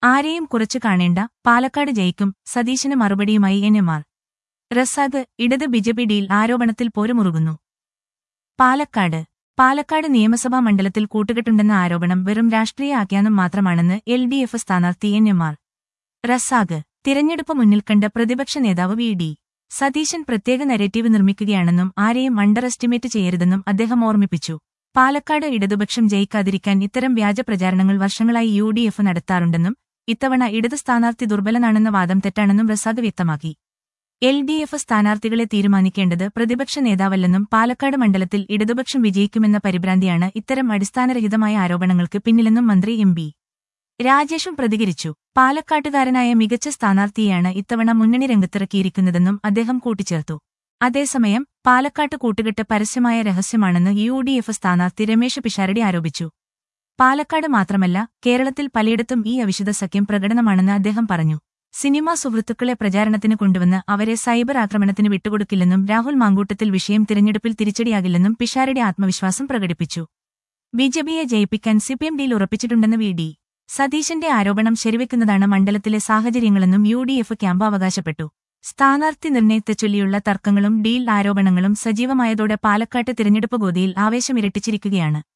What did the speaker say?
ആരെയും കുറച്ചു കാണേണ്ട പാലക്കാട് ജയിക്കും സതീശന് മറുപടിയുമായി എൻ എം ആർ റസാദ് ഇടത് ബിജെപി ഡീൽ ആരോപണത്തിൽ പോരുമുറുകുന്നു പാലക്കാട് പാലക്കാട് നിയമസഭാ മണ്ഡലത്തിൽ കൂട്ടുകെട്ടുണ്ടെന്ന ആരോപണം വെറും രാഷ്ട്രീയ ആഖ്യാനം മാത്രമാണെന്ന് എൽ ഡി എഫ് സ്ഥാനാർത്ഥി എൻ എം ആർ റസാഖ് തിരഞ്ഞെടുപ്പ് മുന്നിൽ കണ്ട പ്രതിപക്ഷ നേതാവ് വി ഡി സതീശൻ പ്രത്യേക നരേറ്റീവ് നിർമ്മിക്കുകയാണെന്നും ആരെയും അണ്ടർ എസ്റ്റിമേറ്റ് ചെയ്യരുതെന്നും അദ്ദേഹം ഓർമ്മിപ്പിച്ചു പാലക്കാട് ഇടതുപക്ഷം ജയിക്കാതിരിക്കാൻ ഇത്തരം വ്യാജ പ്രചാരണങ്ങൾ വർഷങ്ങളായി യു ഡി എഫ് നടത്താറുണ്ടെന്നും ഇത്തവണ ഇടത് സ്ഥാനാർത്ഥി ദുർബലനാണെന്ന വാദം തെറ്റാണെന്നും റസാഖ് വ്യക്തമാക്കി എൽ ഡി എഫ് സ്ഥാനാർത്ഥികളെ തീരുമാനിക്കേണ്ടത് പ്രതിപക്ഷ നേതാവല്ലെന്നും പാലക്കാട് മണ്ഡലത്തിൽ ഇടതുപക്ഷം വിജയിക്കുമെന്ന പരിഭ്രാന്തിയാണ് ഇത്തരം അടിസ്ഥാനരഹിതമായ ആരോപണങ്ങൾക്ക് പിന്നിലെന്നും മന്ത്രി എം ബി രാജേഷും പ്രതികരിച്ചു പാലക്കാട്ടുകാരനായ മികച്ച സ്ഥാനാർത്ഥിയെയാണ് ഇത്തവണ മുന്നണി രംഗത്തിറക്കിയിരിക്കുന്നതെന്നും അദ്ദേഹം കൂട്ടിച്ചേർത്തു അതേസമയം പാലക്കാട്ട് കൂട്ടുകെട്ട് പരസ്യമായ രഹസ്യമാണെന്ന് യു ഡി എഫ് സ്ഥാനാർത്ഥി രമേശ് പിഷാരടി ആരോപിച്ചു പാലക്കാട് മാത്രമല്ല കേരളത്തിൽ പലയിടത്തും ഈ അവിശുദ്ധ സഖ്യം പ്രകടനമാണെന്ന് അദ്ദേഹം പറഞ്ഞു സിനിമാ സുഹൃത്തുക്കളെ പ്രചാരണത്തിന് കൊണ്ടുവന്ന് അവരെ സൈബർ ആക്രമണത്തിന് വിട്ടുകൊടുക്കില്ലെന്നും രാഹുൽ മാങ്കൂട്ടത്തിൽ വിഷയം തിരഞ്ഞെടുപ്പിൽ തിരിച്ചടിയാകില്ലെന്നും പിഷാരടി ആത്മവിശ്വാസം പ്രകടിപ്പിച്ചു ബിജെപിയെ ജയിപ്പിക്കാൻ സിപിഎം ഡീൽ ഉറപ്പിച്ചിട്ടുണ്ടെന്ന് വി ഡി സതീശന്റെ ആരോപണം ശരിവെക്കുന്നതാണ് മണ്ഡലത്തിലെ സാഹചര്യങ്ങളെന്നും യു ഡി എഫ് ക്യാമ്പ് അവകാശപ്പെട്ടു സ്ഥാനാർത്ഥി നിർണയത്തെച്ചൊല്ലിയുള്ള തർക്കങ്ങളും ഡീൽ ആരോപണങ്ങളും സജീവമായതോടെ പാലക്കാട്ട് തിരഞ്ഞെടുപ്പ് ഗോതിയിൽ ആവേശമിരട്ടിച്ചിരിക്കുകയാണ്